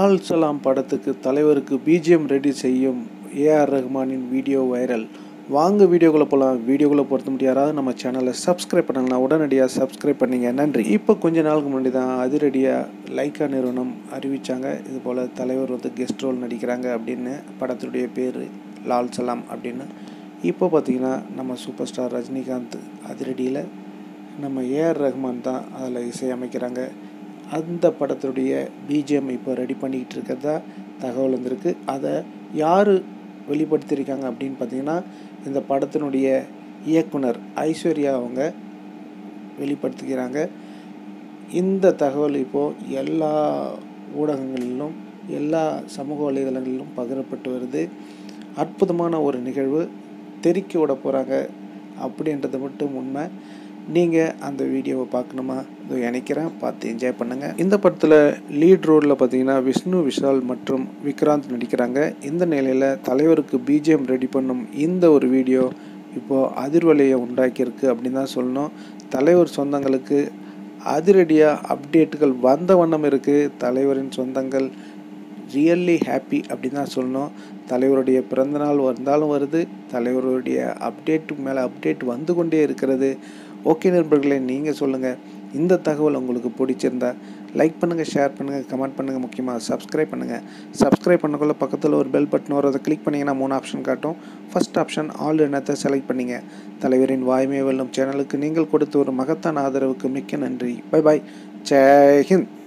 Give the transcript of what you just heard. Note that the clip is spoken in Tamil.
லால் சலாம் படத்துக்கு தலைவருக்கு பிஜிஎம் ரெடி செய்யும் ஏஆர் ரஹ்மானின் வீடியோ வைரல் வாங்க வீடியோக்குள்ளே போகலாம் வீடியோக்குள்ளே பொறுத்த முடியும் யாராவது நம்ம சேனலை சப்ஸ்கிரைப் பண்ணலாம் உடனடியாக சப்ஸ்கிரைப் பண்ணிங்க நன்றி இப்போ கொஞ்ச நாளுக்கு முன்னாடி தான் அதிரடியாக லைக்கா நிறுவனம் அறிவித்தாங்க இது போல் தலைவர் வந்து கெஸ்ட் ரோல் நடிக்கிறாங்க அப்படின்னு படத்துடைய பேர் லால் சலாம் அப்படின்னு இப்போ பார்த்தீங்கன்னா நம்ம சூப்பர் ஸ்டார் ரஜினிகாந்த் அதிரடியில் நம்ம ஏஆர் ரஹ்மான் தான் அதில் இசையமைக்கிறாங்க அந்த படத்துடைய பிஜிஎம் இப்போ ரெடி பண்ணிக்கிட்டு இருக்கிறதா தகவல் வந்திருக்கு அதை யார் வெளிப்படுத்தியிருக்காங்க அப்படின்னு பார்த்தீங்கன்னா இந்த படத்தினுடைய இயக்குனர் ஐஸ்வர்யா அவங்க வெளிப்படுத்திக்கிறாங்க இந்த தகவல் இப்போது எல்லா ஊடகங்களிலும் எல்லா சமூக வலைதளங்களிலும் பகிரப்பட்டு வருது அற்புதமான ஒரு நிகழ்வு தெறிக்க விட போகிறாங்க அப்படின்றது மட்டும் உண்மை நீங்கள் அந்த வீடியோவை பார்க்கணுமா இதோ நினைக்கிறேன் பார்த்து என்ஜாய் பண்ணுங்கள் இந்த படத்தில் லீட் ரோலில் பார்த்தீங்கன்னா விஷ்ணு விஷால் மற்றும் விக்ராந்த் நடிக்கிறாங்க இந்த நிலையில் தலைவருக்கு பிஜிஎம் ரெடி பண்ணும் இந்த ஒரு வீடியோ இப்போது அதிர்வலையை உண்டாக்கியிருக்கு அப்படின்னு தான் சொல்லணும் தலைவர் சொந்தங்களுக்கு அதிரடியாக அப்டேட்டுகள் வந்த வண்ணம் இருக்குது தலைவரின் சொந்தங்கள் ரியல்லி ஹாப்பி அப்படின்னு தான் சொல்லணும் தலைவருடைய பிறந்தநாள் வந்தாலும் வருது தலைவருடைய அப்டேட்டு மேலே அப்டேட் வந்து கொண்டே இருக்கிறது ஓகே நண்பர்களே நீங்கள் சொல்லுங்கள் இந்த தகவல் உங்களுக்கு பிடிச்சிருந்தா லைக் பண்ணுங்கள் ஷேர் பண்ணுங்கள் கமெண்ட் பண்ணுங்கள் முக்கியமாக சப்ஸ்கிரைப் பண்ணுங்கள் சப்ஸ்கிரைப் பண்ணக்குள்ள பக்கத்தில் ஒரு பெல் பட்டன் வரும் அதை கிளிக் பண்ணிங்கன்னா மூணு ஆப்ஷன் காட்டும் ஃபஸ்ட் ஆப்ஷன் ஆல் எண்ணத்தை செலக்ட் பண்ணிங்க தலைவரின் வாய்மை வெல்லும் சேனலுக்கு நீங்கள் கொடுத்த ஒரு மகத்தான ஆதரவுக்கு மிக்க நன்றி பை பாய் ஜெய் ஹிந்த்